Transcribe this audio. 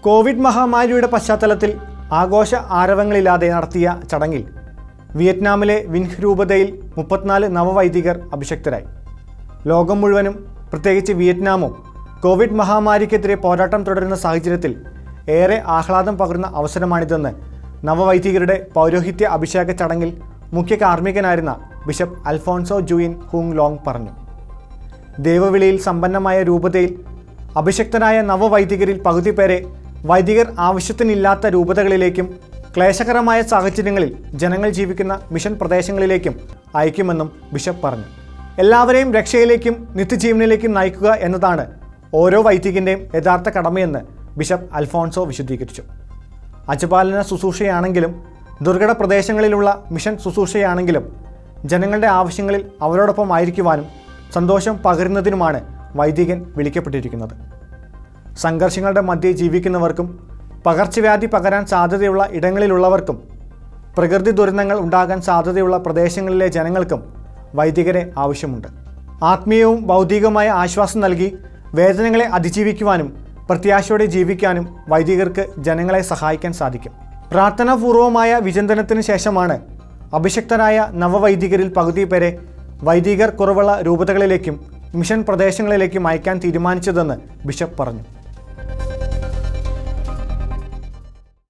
Covid മഹാമാരിയുടെ പശ്ചാത്തലത്തിൽ ആഘോഷ ആരവങ്ങളില്ലാതെ നടത്തിയ ചടങ്ങിൽ വിയറ്റ്നാമിലെ വിൻഹ് രൂപതയിൽ മുപ്പത്തിനാല് നവവൈദികർ അഭിഷക്തരായി ലോകം മുഴുവനും പ്രത്യേകിച്ച് വിയറ്റ്നാമും കോവിഡ് മഹാമാരിക്കെതിരെ പോരാട്ടം തുടരുന്ന സാഹചര്യത്തിൽ ഏറെ ആഹ്ലാദം പകരുന്ന അവസരമാണിതെന്ന് നവവൈദികരുടെ പൗരോഹിത്യ അഭിഷേക ചടങ്ങിൽ മുഖ്യ കാർമ്മികനായിരുന്ന ബിഷപ്പ് അൽഫോൺസോ ജൂയിൻ ഹുങ് ലോങ് പറഞ്ഞു ദൈവവിളിയിൽ സമ്പന്നമായ രൂപതയിൽ അഭിഷക്തനായ നവവൈദികരിൽ പകുതി പേരെ വൈദികർ ആവശ്യത്തിനില്ലാത്ത രൂപതകളിലേക്കും ക്ലേശകരമായ സാഹചര്യങ്ങളിൽ ജനങ്ങൾ ജീവിക്കുന്ന മിഷൻ പ്രദേശങ്ങളിലേക്കും അയക്കുമെന്നും ബിഷപ്പ് പറഞ്ഞു എല്ലാവരെയും രക്ഷയിലേക്കും നിത്യജീവനിലേക്കും നയിക്കുക എന്നതാണ് ഓരോ വൈദികൻ്റെയും യഥാർത്ഥ കടമയെന്ന് ബിഷപ്പ് അൽഫോൺസോ വിശദീകരിച്ചു അജപാലന ശുശ്രൂഷയാണെങ്കിലും ദുർഘട പ്രദേശങ്ങളിലുള്ള മിഷൻ ശുശ്രൂഷയാണെങ്കിലും ജനങ്ങളുടെ ആവശ്യങ്ങളിൽ അവരോടൊപ്പം ആയിരിക്കുവാനും സന്തോഷം പകരുന്നതിനുമാണ് വൈദികൻ വിളിക്കപ്പെട്ടിരിക്കുന്നത് സംഘർഷങ്ങളുടെ മധ്യേ ജീവിക്കുന്നവർക്കും പകർച്ചവ്യാധി പകരാൻ സാധ്യതയുള്ള ഇടങ്ങളിലുള്ളവർക്കും പ്രകൃതി ദുരന്തങ്ങൾ ഉണ്ടാകാൻ സാധ്യതയുള്ള പ്രദേശങ്ങളിലെ ജനങ്ങൾക്കും വൈദികരെ ആവശ്യമുണ്ട് ആത്മീയവും ഭൗതികവുമായ ആശ്വാസം നൽകി വേദനകളെ അതിജീവിക്കുവാനും പ്രത്യാശയോടെ ജീവിക്കാനും വൈദികർക്ക് ജനങ്ങളെ സഹായിക്കാൻ സാധിക്കും പ്രാർത്ഥനാപൂർവമായ വിചിന്തനത്തിന് ശേഷമാണ് അഭിഷക്തരായ നവവൈദികരിൽ പകുതി പേരെ വൈദികർ കുറവുള്ള രൂപതകളിലേക്കും മിഷൻ പ്രദേശങ്ങളിലേക്കും അയക്കാൻ തീരുമാനിച്ചതെന്ന് ബിഷപ്പ് പറഞ്ഞു